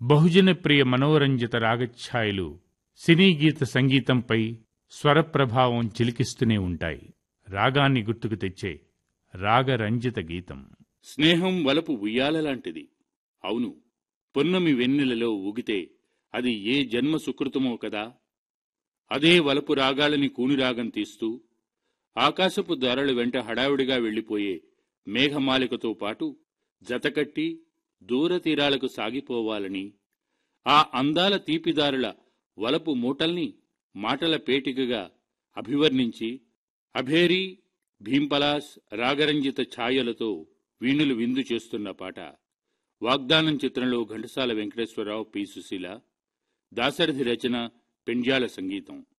బహుజన ప్రియ మనోరంజిత రాగఛాయలు సినీ గీత సంగీతంపై స్వర ప్రభావం చిలికిస్తూనే ఉంటాయి రాగాన్ని గుర్తుకు తెచ్చే రాగరంజిత గీతం స్నేహం వలపు ఉయ్యాల లాంటిది అవును పొన్నమి వెన్నెలలో ఊగితే అది ఏ జన్మ సుకృతమో కదా అదే వలపు రాగాలని కూనిరాగం తీస్తూ ఆకాశపు దారుల వెంట హడావిడిగా వెళ్ళిపోయే మేఘమాలికతో పాటు జతకట్టి దూర తీరాలకు సాగిపోవాలని ఆ అందాల తీపిదారుల వలపు మూటల్ని మాటల పేటికగా అభివర్ణించి అభేరి భీంపలాస్ రాగరంజిత ఛాయలతో వీణులు విందు చేస్తున్న పాట వాగ్దానం చిత్రంలో ఘంటసాల వెంకటేశ్వరరావు పి సుశీల దాశరథి రచన పెండ్యాల సంగీతం